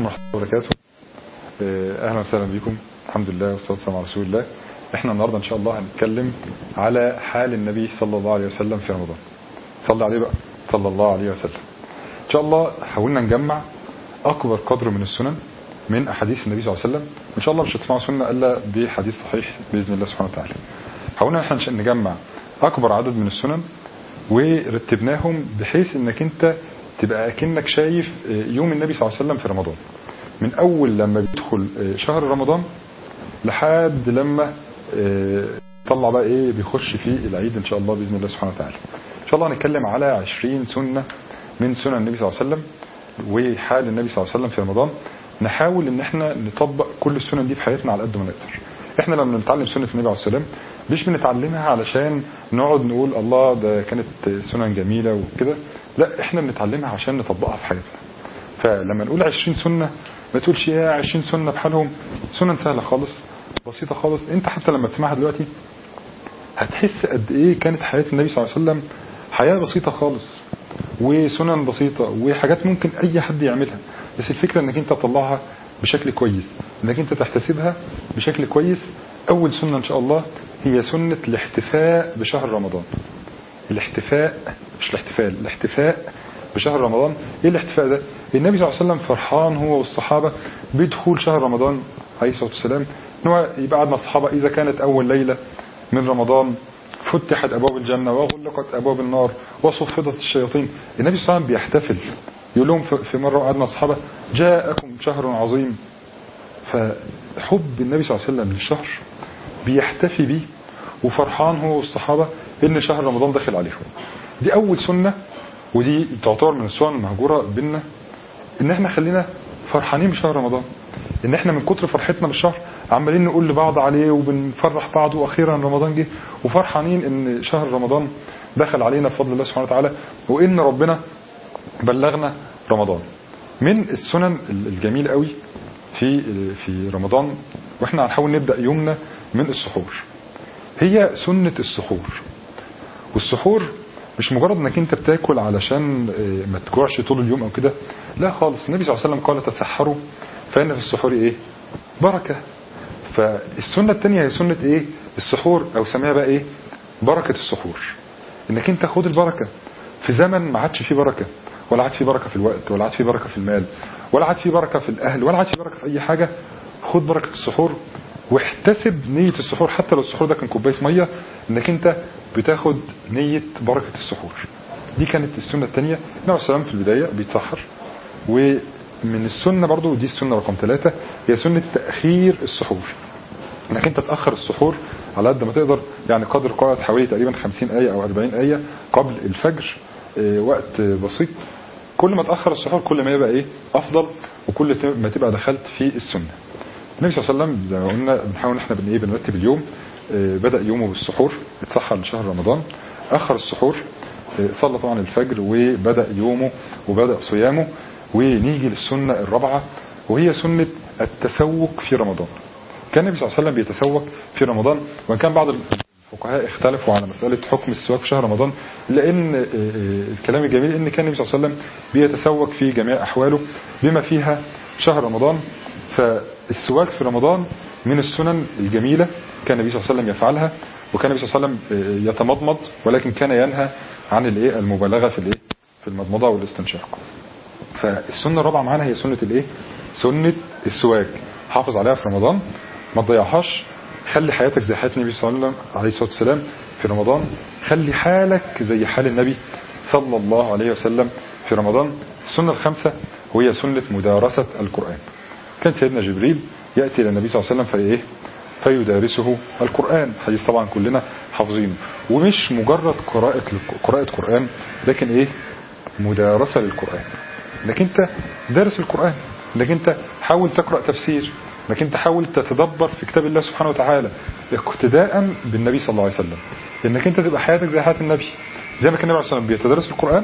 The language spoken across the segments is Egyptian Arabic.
ورحمة الله وبركاته أهلا وسهلا بكم الحمد لله والصلاة والسلام على رسول الله احنا النهاردة ان شاء الله هنتكلم على حال النبي صلى الله عليه وسلم في رمضان صلى عليه بقى صلى الله عليه وسلم ان شاء الله حاولنا نجمع اكبر قدر من السنن من احاديث النبي صلى الله عليه وسلم ان شاء الله مش هتسمعوا سنة الا بحديث صحيح باذن الله سبحانه وتعالى حاولنا احنا نجمع اكبر عدد من السنن ورتبناهم بحيث انك انت تبقى اكنك شايف يوم النبي صلى الله عليه وسلم في رمضان من اول لما بيدخل شهر رمضان لحد لما طلع بقى ايه بيخش في العيد ان شاء الله باذن الله سبحانه وتعالى ان شاء الله هنتكلم على 20 سنه من سنن النبي صلى الله عليه وسلم وحال النبي صلى الله عليه وسلم في رمضان نحاول ان احنا نطبق كل السنن دي في حياتنا على قد ما نقدر احنا لما بنتعلم سنه النبي عليه السلام مش بنتعلمها علشان نقعد نقول الله ده كانت سنن جميله وكده لا احنا بنتعلمها عشان نطبقها في حياتنا فلما نقول 20 سنه ما تقولش يا 20 سنه بحالهم سنن سهله خالص بسيطه خالص انت حتى لما تسمعها دلوقتي هتحس قد ايه كانت حياه النبي صلى الله عليه وسلم حياه بسيطه خالص وسنن بسيطه وحاجات ممكن اي حد يعملها بس الفكره انك انت تطلعها بشكل كويس انك انت تحتسبها بشكل كويس اول سنه ان شاء الله هي سنه الاحتفاء بشهر رمضان الاحتفاء مش الاحتفال الاحتفاء بشهر رمضان ايه الاحتفاء ده النبي صلى الله عليه وسلم فرحان هو والصحابه بدخول شهر رمضان عليه الصلاه والسلام ان هو يبقى قاعد مع الصحابه اذا كانت اول ليله من رمضان فتحت ابواب الجنه وغلقت ابواب النار وصفدت الشياطين النبي صلى الله عليه وسلم بيحتفل يقول لهم في مره قعدنا الصحابه جاءكم شهر عظيم فحب النبي صلى الله عليه وسلم للشهر بيحتفي بيه وفرحان هو والصحابه ان شهر رمضان داخل عليهم دي اول سنه ودي تعتبر من السنن المهجوره بينا ان احنا خلينا فرحانين بشهر رمضان ان احنا من كتر فرحتنا بالشهر عمالين نقول لبعض عليه وبنفرح بعض واخيرا رمضان جه وفرحانين ان شهر رمضان دخل علينا بفضل الله سبحانه وتعالى وان ربنا بلغنا رمضان من السنن الجميله قوي في في رمضان واحنا هنحاول نبدا يومنا من السحور هي سنه السحور والسحور مش مجرد انك انت بتاكل علشان ما تجوعش طول اليوم او كده لا خالص النبي صلى الله عليه وسلم قال تسحروا فان في السحور ايه بركه فالسنه الثانيه هي سنه ايه السحور او سميها بقى ايه بركه السحور انك انت خد البركه في زمن ما عادش فيه بركه ولا عاد فيه بركه في الوقت ولا عاد فيه بركه في المال ولا عاد فيه بركه في الاهل ولا عاد فيه بركه في اي حاجه خد بركه السحور واحتسب نية السحور حتى لو السحور ده كان كوبايه ميه انك انت بتاخد نية بركة السحور دي كانت السنة الثانية النبي عليه السلام في البداية بيتسحر ومن السنة برضو ودي السنة رقم ثلاثة هي سنة تأخير السحور انك انت تأخر السحور على قد ما تقدر يعني قدر قراءة حوالي تقريبا 50 آية او 40 آية قبل الفجر وقت بسيط كل ما تأخر السحور كل ما يبقى ايه افضل وكل ما تبقى دخلت في السنة النبي صلى الله عليه وسلم زي ما قلنا بنحاول احنا بن ايه بنرتب اليوم بدأ يومه بالسحور اتسحر لشهر رمضان أخر السحور صلى طبعا الفجر وبدأ يومه وبدأ صيامه ونيجي للسنة الرابعة وهي سنة التسوق في رمضان كان النبي صلى الله عليه وسلم بيتسوق في رمضان وان كان بعض الفقهاء اختلفوا على مسألة حكم السواك في شهر رمضان لأن الكلام الجميل ان كان النبي صلى الله عليه وسلم بيتسوق في جميع أحواله بما فيها شهر رمضان فالسواك في رمضان من السنن الجميلة كان النبي صلى الله عليه وسلم يفعلها وكان النبي صلى الله عليه وسلم يتمضمض ولكن كان ينهى عن الايه المبالغه في الايه في المضمضه والاستنشاق فالسنه الرابعه معانا هي سنه الايه سنه السواك حافظ عليها في رمضان ما تضيعهاش خلي حياتك زي حياه النبي صلى الله عليه وسلم في رمضان خلي حالك زي حال النبي صلى الله عليه وسلم في رمضان السنه الخامسه وهي سنه مدارسه القران كان سيدنا جبريل ياتي الى النبي صلى الله عليه وسلم في ايه فيدارسه القرآن حديث طبعا كلنا حافظينه ومش مجرد قراءة قراءة قرآن لكن ايه مدارسة للقرآن انك انت دارس القرآن انك انت حاول تقرأ تفسير انك انت حاول تتدبر في كتاب الله سبحانه وتعالى اقتداء بالنبي صلى الله عليه وسلم انك انت تبقى حياتك زي حياة النبي زي ما كان النبي عليه الصلاة والسلام بيتدرس القرآن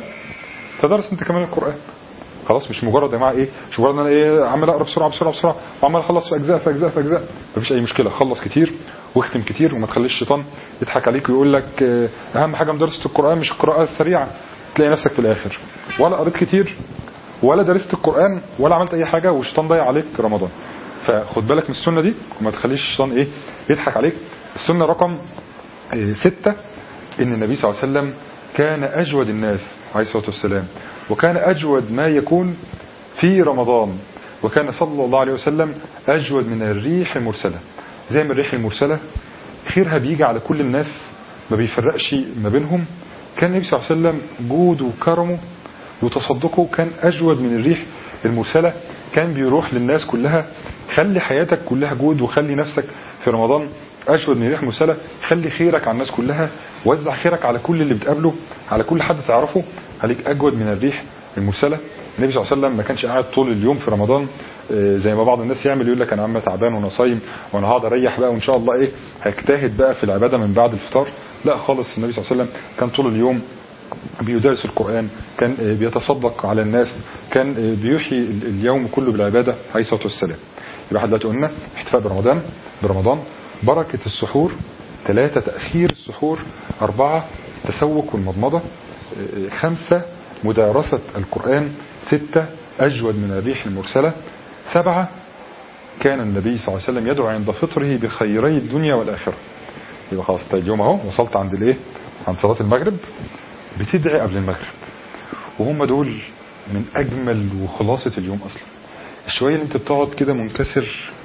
تدرس انت كمان القرآن خلاص مش مجرد يا جماعه ايه مش مجرد انا ايه عمال اقرا بسرعه بسرعه بسرعه وعمال اخلص في اجزاء في اجزاء في اجزاء مفيش اي مشكله خلص كتير واختم كتير وما تخليش الشيطان يضحك عليك ويقول لك اهم حاجه مدرسه القران مش القراءه السريعه تلاقي نفسك في الاخر ولا قريت كتير ولا درست القرآن ولا عملت اي حاجة والشيطان ضيع عليك رمضان فخد بالك من السنة دي وما تخليش الشيطان ايه يضحك عليك السنة رقم اه ستة ان النبي صلى الله عليه وسلم كان اجود الناس عليه الصلاة والسلام وكان اجود ما يكون في رمضان وكان صلى الله عليه وسلم اجود من الريح المرسلة زي ما الريح المرسلة خيرها بيجي على كل الناس ما بيفرقش ما بينهم كان النبي صلى الله عليه وسلم جوده وكرمه وتصدقه كان أجود من الريح المرسلة كان بيروح للناس كلها خلي حياتك كلها جود وخلي نفسك في رمضان أجود من الريح المرسلة خلي خيرك على الناس كلها وزع خيرك على كل اللي بتقابله على كل حد تعرفه عليك أجود من الريح المرسلة النبي صلى الله عليه وسلم ما كانش قاعد طول اليوم في رمضان زي ما بعض الناس يعمل يقول لك انا عم تعبان وانا صايم وانا هقعد اريح بقى وان شاء الله ايه هجتهد بقى في العباده من بعد الفطار لا خالص النبي صلى الله عليه وسلم كان طول اليوم بيدرس القرآن كان بيتصدق على الناس كان بيحيي اليوم كله بالعبادة عليه الصلاة والسلام يبقى احنا دلوقتي قلنا احتفاء برمضان برمضان بركة السحور ثلاثة تأخير السحور أربعة تسوق والمضمضة خمسة مدارسة القرآن ستة أجود من الريح المرسلة سبعة كان النبي صلى الله عليه وسلم يدعو عند فطره بخيري الدنيا والآخرة يبقى خلاص اليوم اهو وصلت عند الايه عند صلاة المغرب بتدعي قبل المغرب وهم دول من اجمل وخلاصة اليوم اصلا الشوية اللي انت بتقعد كده منكسر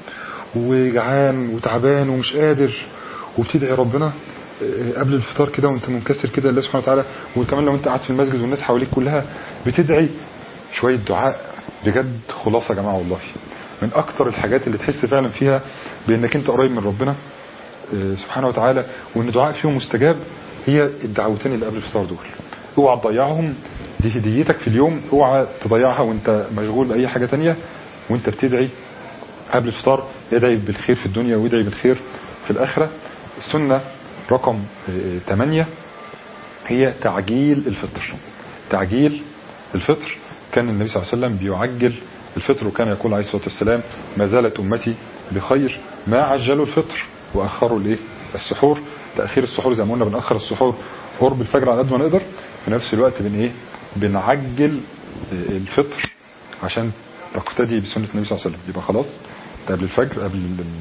وجعان وتعبان ومش قادر وبتدعي ربنا قبل الفطار كده وانت منكسر كده الله سبحانه وتعالى وكمان لو انت قاعد في المسجد والناس حواليك كلها بتدعي شوية دعاء بجد خلاصة يا جماعة والله من اكتر الحاجات اللي تحس فعلا فيها بانك انت قريب من ربنا سبحانه وتعالى وان دعاء فيهم مستجاب هي الدعوتين اللي قبل الفطار دول اوعى تضيعهم دي هديتك في اليوم اوعى تضيعها وانت مشغول باي حاجة تانية وانت بتدعي قبل الفطار ادعي بالخير في الدنيا وادعي بالخير في الاخرة السنة رقم 8 هي تعجيل الفطر تعجيل الفطر كان النبي صلى الله عليه وسلم بيعجل الفطر وكان يقول عليه الصلاة والسلام ما زالت أمتي بخير ما عجلوا الفطر وأخروا الايه السحور تأخير السحور زي ما قلنا بنأخر السحور قرب الفجر على قد ما نقدر في نفس الوقت بن ايه بنعجل الفطر عشان تقتدي بسنة النبي صلى الله عليه وسلم يبقى خلاص قبل الفجر قبل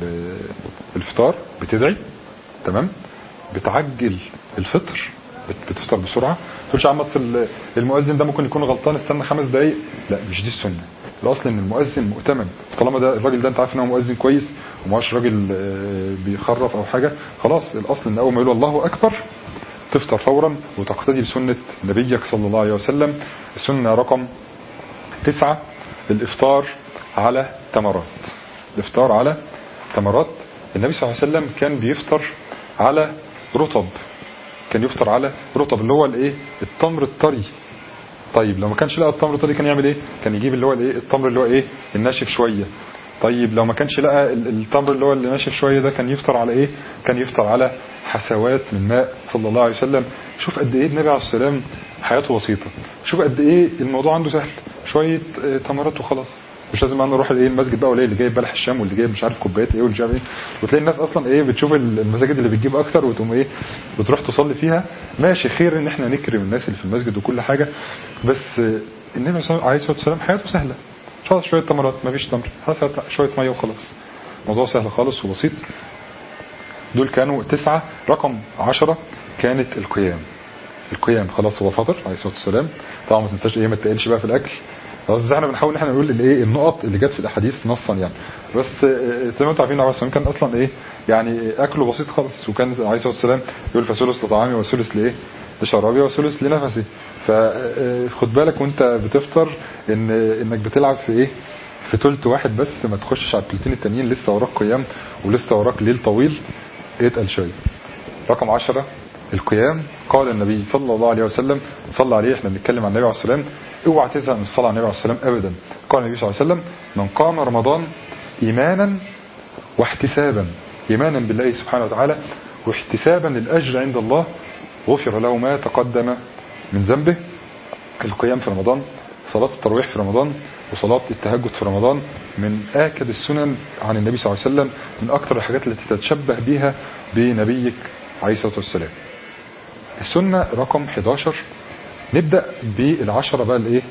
الفطار بتدعي تمام بتعجل الفطر بتفطر بسرعة تقولش عم اصل المؤذن ده ممكن يكون غلطان استنى خمس دقايق لا مش دي السنة الاصل ان المؤذن مؤتمن طالما ده الراجل ده انت عارف ان هو مؤذن كويس وماش راجل بيخرف او حاجة خلاص الاصل ان اول ما يقول الله اكبر تفطر فورا وتقتدي بسنة نبيك صلى الله عليه وسلم السنة رقم تسعة الافطار على تمرات الافطار على تمرات النبي صلى الله عليه وسلم كان بيفطر على رطب كان يفطر على رطب اللي هو الايه التمر الطري طيب لو ما كانش لقى التمر الطري كان يعمل ايه كان يجيب اللي هو الايه التمر اللي هو ايه الناشف شويه طيب لو ما كانش لقى التمر اللي هو اللي ناشف شويه ده كان يفطر على ايه كان يفطر على حسوات من ماء صلى الله عليه وسلم شوف قد ايه النبي عليه السلام حياته بسيطه شوف قد ايه الموضوع عنده سهل شويه تمرات وخلاص مش لازم انا اروح الايه المسجد بقى ولاقي اللي جايب بلح الشام واللي جايب مش عارف كوبايات ايه واللي جايب ايه وتلاقي الناس اصلا ايه بتشوف المساجد اللي بتجيب اكتر وتقوم ايه بتروح تصلي فيها ماشي خير ان احنا نكرم الناس اللي في المسجد وكل حاجه بس النبي عليه الصلاه والسلام حياته سهله خلاص شويه تمرات ما فيش تمر خلاص شويه ميه وخلاص الموضوع سهل خالص وبسيط دول كانوا تسعة رقم عشرة كانت القيام القيام خلاص هو فطر عليه الصلاه والسلام طبعا ما تنساش ايه ما تقلش بقى في الاكل بس احنا بنحاول ان احنا نقول الايه النقط اللي جت في الاحاديث نصا يعني بس زي ما انتم عارفين عليه كان اصلا ايه يعني اكله بسيط خالص وكان عليه الصلاه والسلام يقول فثلث لطعامي وثلث لايه لشرابي وثلث لنفسي فخد بالك وانت بتفطر ان انك بتلعب في ايه في ثلث واحد بس ما تخشش على الثلثين التانيين لسه وراك قيام ولسه وراك ليل طويل اتقل شويه رقم 10 القيام قال النبي صلى الله عليه وسلم صلى عليه احنا بنتكلم عن النبي عليه السلام اوعى تزهق من الصلاه على النبي عليه السلام ابدا قال النبي صلى الله عليه وسلم من قام رمضان ايمانا واحتسابا ايمانا بالله سبحانه وتعالى واحتسابا للاجر عند الله غفر له ما تقدم من ذنبه القيام في رمضان صلاة التراويح في رمضان وصلاة التهجد في رمضان من آكد السنن عن النبي صلى الله عليه وسلم من أكثر الحاجات التي تتشبه بها بنبيك عليه الصلاة والسلام السنة رقم 11 نبدأ بالعشرة بقى الايه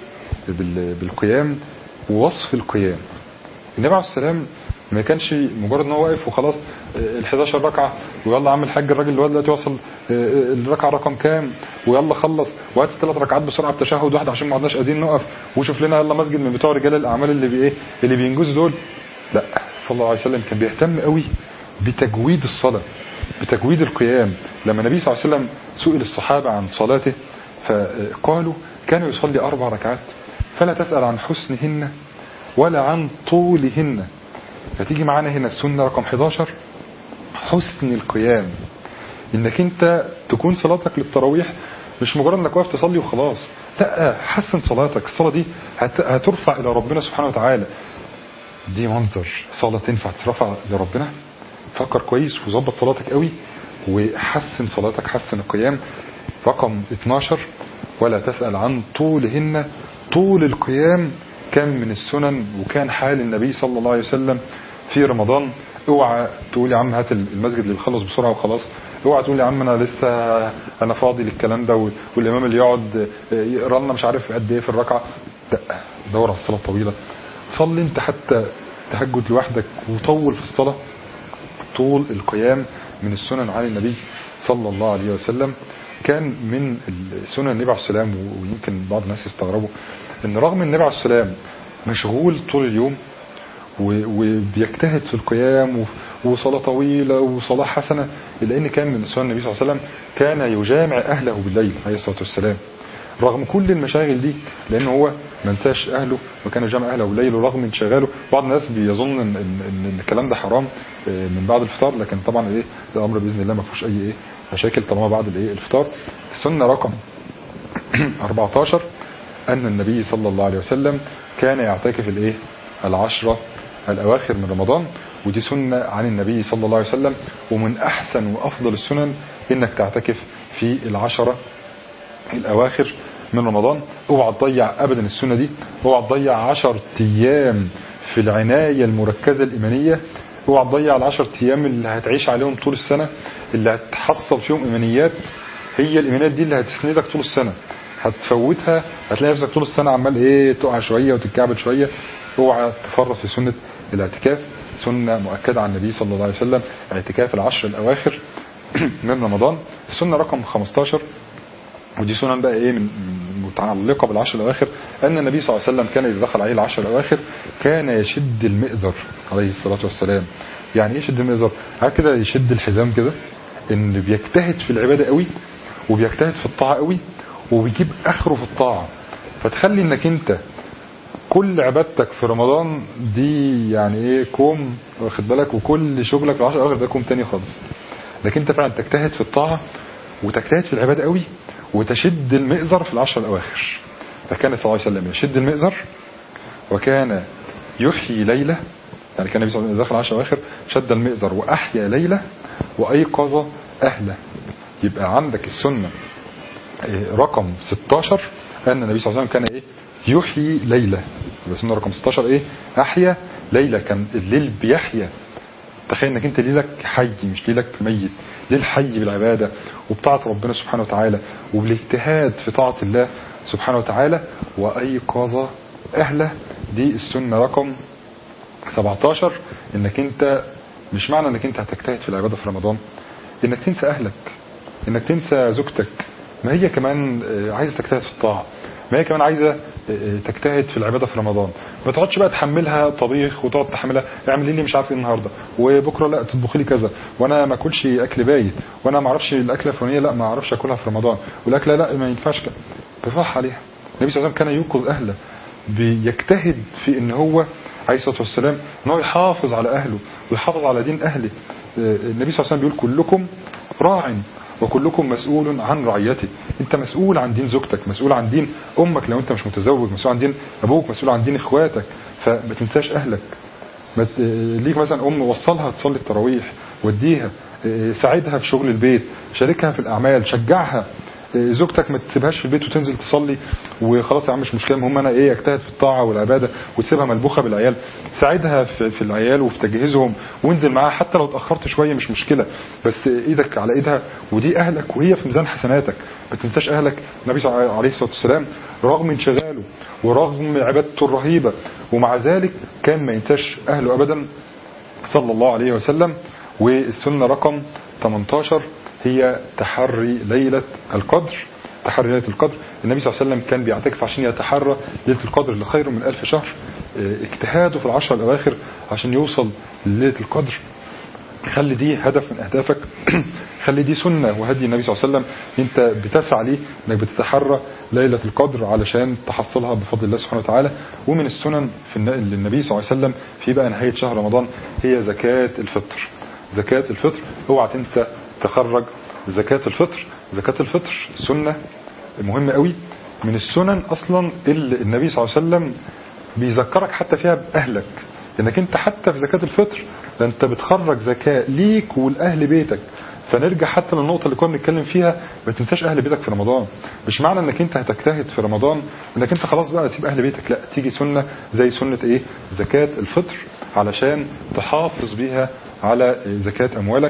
بال- بالقيام ووصف القيام النبي عليه السلام ما كانش مجرد ان هو واقف وخلاص ال 11 ركعه ويلا عم الحاج الراجل اللي هو دلوقتي وصل آه، الركعه رقم كام ويلا خلص وهات الثلاث ركعات بسرعه بتشهد واحد عشان ما عدناش قادرين نقف وشوف لنا يلا مسجد من بتوع رجال الاعمال اللي بي ايه اللي بينجزوا دول لا صلى الله عليه وسلم كان بيهتم قوي بتجويد الصلاه بتجويد القيام لما النبي صلى الله عليه وسلم سئل الصحابه عن صلاته فقالوا كان يصلي اربع ركعات فلا تسال عن حسنهن ولا عن طولهن فتيجي معانا هنا السنة رقم 11 حسن القيام انك انت تكون صلاتك للتراويح مش مجرد انك واقف تصلي وخلاص لا حسن صلاتك الصلاة دي هت- هترفع الى ربنا سبحانه وتعالى دي منظر صلاة تنفع ترفع لربنا فكر كويس وظبط صلاتك قوي وحسن صلاتك حسن القيام رقم 12 ولا تسأل عن طولهن طول القيام كان من السنن وكان حال النبي صلى الله عليه وسلم في رمضان اوعى تقول يا عم هات المسجد اللي يخلص بسرعه وخلاص اوعى تقول يا عم انا لسه انا فاضي للكلام ده والامام اللي يقعد يقرا لنا مش عارف قد ايه في الركعه لا دور على الصلاه الطويله صلي انت حتى تهجد لوحدك وطول في الصلاه طول القيام من السنن عن النبي صلى الله عليه وسلم كان من السنن النبي عليه السلام ويمكن بعض الناس يستغربوا ان رغم النبي عليه السلام مشغول طول اليوم و- وبيجتهد في القيام و- وصلاة طويلة وصلاة حسنة إلا أن كان من سنن النبي صلى الله عليه وسلم كان يجامع أهله بالليل عليه الصلاة والسلام رغم كل المشاغل دي لأنه هو ما انساش أهله وكان يجامع أهله بالليل ورغم انشغاله بعض الناس بيظن إن, إن, إن الكلام ده حرام آه، من بعد الفطار لكن طبعا إيه ده أمر بإذن الله ما فيهوش أي إيه مشاكل طالما بعد الإيه الفطار السنة رقم 14 أن النبي صلى الله عليه وسلم كان يعتكف الإيه العشرة الأواخر من رمضان ودي سنة عن النبي صلى الله عليه وسلم ومن أحسن وأفضل السنن إنك تعتكف في العشرة الأواخر من رمضان اوعى تضيع أبدا السنة دي اوعى تضيع عشر أيام في العناية المركزة الإيمانية اوعى تضيع العشر أيام اللي هتعيش عليهم طول السنة اللي هتحصل فيهم إيمانيات هي الإيمانيات دي اللي هتسندك طول السنة هتفوتها هتلاقي نفسك طول السنة عمال ايه تقع شوية وتتكعبل شوية اوعى تفرط في سنة الاعتكاف سنة مؤكدة عن النبي صلى الله عليه وسلم اعتكاف العشر الأواخر من رمضان السنة رقم 15 ودي سنن بقى ايه من من- متعلقة بالعشر الأواخر أن النبي صلى الله عليه وسلم كان إذا دخل عليه العشر الأواخر كان يشد المئزر عليه الصلاة والسلام يعني ايه يشد المئزر عارف كده يشد الحزام كده ان بيجتهد في العبادة قوي وبيجتهد في الطاعة قوي وبيجيب اخره في الطاعة فتخلي انك انت كل عبادتك في رمضان دي يعني ايه كوم واخد بالك وكل شغلك في العشر الاواخر ده كوم تاني خالص لكن انت فعلا تجتهد في الطاعة وتجتهد في العبادة قوي وتشد المئزر في العشر الاواخر فكان صلى الله عليه وسلم يشد المئزر وكان يحيي ليلة يعني كان النبي صلى الله عليه وسلم دخل العشر الاواخر شد المئزر واحيا ليلة وايقظ اهله يبقى عندك السنة إيه، رقم 16 ان النبي صلى الله عليه وسلم كان ايه يحيي ليلة يبقى السنة رقم 16 ايه احيا ليلة كان الليل بيحيا تخيل انك انت ليلك حي مش ليلك ميت ليل حي بالعبادة وبطاعة ربنا سبحانه وتعالى وبالاجتهاد في طاعة الله سبحانه وتعالى وأيقظ أهله دي السنة رقم 17 انك انت مش معنى انك انت هتجتهد في العبادة في رمضان انك تنسى اهلك انك تنسى زوجتك ما هي كمان آه، عايزة تجتهد في الطاعة ما هي كمان عايزة آه، تجتهد في العبادة في رمضان ما تقعدش بقى تحملها طبيخ وتقعد تحملها اعملي لي مش عارف ايه النهارده وبكره لا تطبخي لي كذا وانا ما اكلش اكل بايت وانا ما اعرفش الاكله الفلانيه لا ما اعرفش اكلها في رمضان والاكله لا ما ينفعش كده بالراحه عليها النبي صلى الله عليه وسلم كان يوقظ اهله بيجتهد في ان هو عليه الصلاه والسلام ان هو يحافظ على اهله ويحافظ على دين اهله آه، النبي صلى الله عليه وسلم بيقول كلكم راع وكلكم مسؤول عن رعيته انت مسؤول عن دين زوجتك مسؤول عن دين امك لو انت مش متزوج مسؤول عن دين ابوك مسؤول عن دين اخواتك فما تنساش اهلك ما ت- ليك مثلا ام وصلها تصلي التراويح وديها اه، ساعدها في شغل البيت شاركها في الاعمال شجعها زوجتك ما تسيبهاش في البيت وتنزل تصلي وخلاص يا عم مش مشكله المهم انا ايه اجتهد في الطاعه والعباده وتسيبها ملبوخه بالعيال ساعدها في, في العيال وفي تجهيزهم وانزل معاها حتى لو اتاخرت شويه مش مشكله بس ايدك على ايدها ودي اهلك وهي في ميزان حسناتك ما تنساش اهلك النبي صلى الله عليه الصلاه والسلام رغم انشغاله ورغم عبادته الرهيبه ومع ذلك كان ما ينساش اهله ابدا صلى الله عليه وسلم والسنه رقم 18 هي تحري ليلة القدر تحري ليلة القدر النبي صلى الله عليه وسلم كان بيعتكف عشان يتحرى ليلة القدر اللي خير من ألف شهر اجتهاده في العشر الأواخر عشان يوصل لليلة القدر خلي دي هدف من أهدافك خلي دي سنة وهدي النبي صلى الله عليه وسلم انت بتسعى ليه انك بتتحرى ليلة القدر علشان تحصلها بفضل الله سبحانه وتعالى ومن السنن في النبي صلى الله عليه وسلم في بقى نهاية شهر رمضان هي زكاة الفطر زكاة الفطر اوعى تنسى تخرج زكاة الفطر زكاة الفطر سنة مهمة قوي من السنن اصلا اللي النبي صلى الله عليه وسلم بيذكرك حتى فيها باهلك انك انت حتى في زكاة الفطر ده انت بتخرج زكاة ليك والاهل بيتك فنرجع حتى للنقطة اللي كنا بنتكلم فيها ما تنساش اهل بيتك في رمضان مش معنى انك انت هتجتهد في رمضان انك انت خلاص بقى تسيب اهل بيتك لا تيجي سنة زي سنة ايه زكاة الفطر علشان تحافظ بيها على زكاة اموالك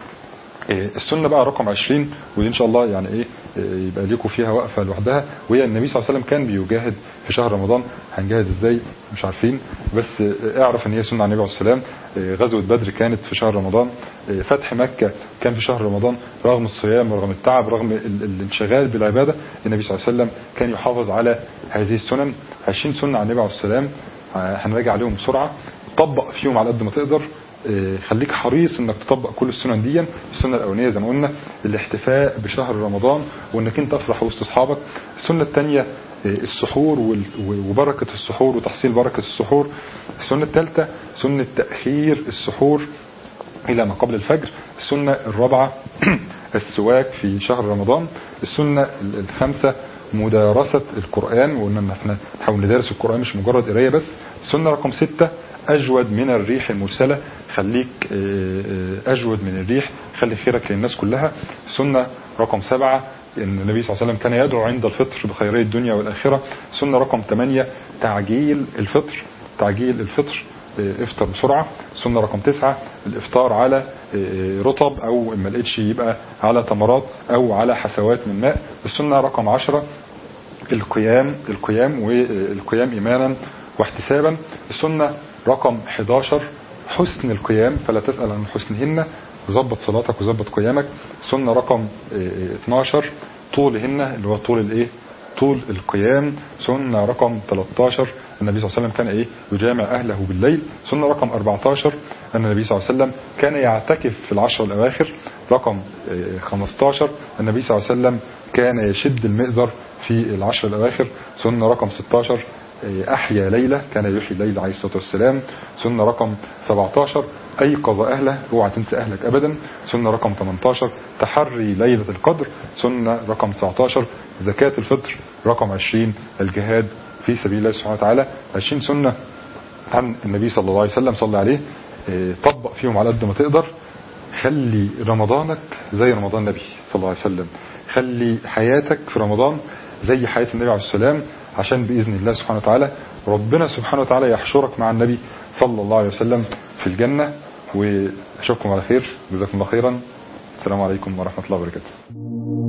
السنة بقى رقم 20 ودي ان شاء الله يعني ايه يبقى ليكم فيها وقفة لوحدها وهي النبي صلى الله عليه وسلم كان بيجاهد في شهر رمضان هنجاهد ازاي مش عارفين بس اعرف ان هي سنة عن النبي عليه السلام غزوة بدر كانت في شهر رمضان فتح مكة كان في شهر رمضان رغم الصيام رغم التعب رغم الانشغال بالعبادة النبي صلى الله عليه وسلم كان يحافظ على هذه السنن 20 سنة عن النبي عليه السلام هنراجع عليهم بسرعة طبق فيهم على قد ما تقدر خليك حريص انك تطبق كل السنن دي السنه الاولانيه زي ما قلنا الاحتفاء بشهر رمضان وانك انت تفرح وسط اصحابك السنه الثانيه السحور وبركه السحور وتحصيل بركه السحور السنه الثالثه سنه تاخير السحور الى ما قبل الفجر السنه الرابعه السواك في شهر رمضان السنه الخامسه مدارسة القرآن وقلنا ان احنا نحاول ندرس القرآن مش مجرد قرايه بس السنة رقم ستة أجود من الريح المرسلة خليك أجود من الريح خلي خيرك للناس كلها سنة رقم سبعة ان النبي صلى الله عليه وسلم كان يدعو عند الفطر بخيري الدنيا والآخرة سنة رقم ثمانية تعجيل الفطر تعجيل الفطر افطر بسرعة سنة رقم تسعة الافطار على رطب او ما لقيتش يبقى على تمرات او على حسوات من ماء السنة رقم عشرة القيام القيام والقيام ايمانا واحتسابا السنة رقم 11 حسن القيام فلا تسأل عن حسنهن ظبط صلاتك وظبط قيامك سنة رقم 12 طولهن اللي هو طول الايه طول القيام سنة رقم 13 النبي صلى الله عليه وسلم كان ايه يجامع اهله بالليل سنة رقم 14 ان النبي صلى الله عليه وسلم كان يعتكف في العشر الاواخر رقم 15 النبي صلى الله عليه وسلم كان يشد المئزر في العشر الاواخر سنة رقم 16 أحيا ليلة كان يحيي الليل عليه الصلاة والسلام سنة رقم 17 أيقظ أهله اوعى تنسى أهلك أبدا سنة رقم 18 تحري ليلة القدر سنة رقم 19 زكاة الفطر رقم 20 الجهاد في سبيل الله سبحانه وتعالى 20 سنة عن النبي صلى الله عليه وسلم صلى عليه طبق فيهم على قد ما تقدر خلي رمضانك زي رمضان النبي صلى الله عليه وسلم خلي حياتك في رمضان زي حياة النبي عليه السلام عشان بإذن الله سبحانه وتعالى ربنا سبحانه وتعالى يحشرك مع النبي صلى الله عليه وسلم في الجنة وأشوفكم على خير جزاكم الله خيرا السلام عليكم ورحمة الله وبركاته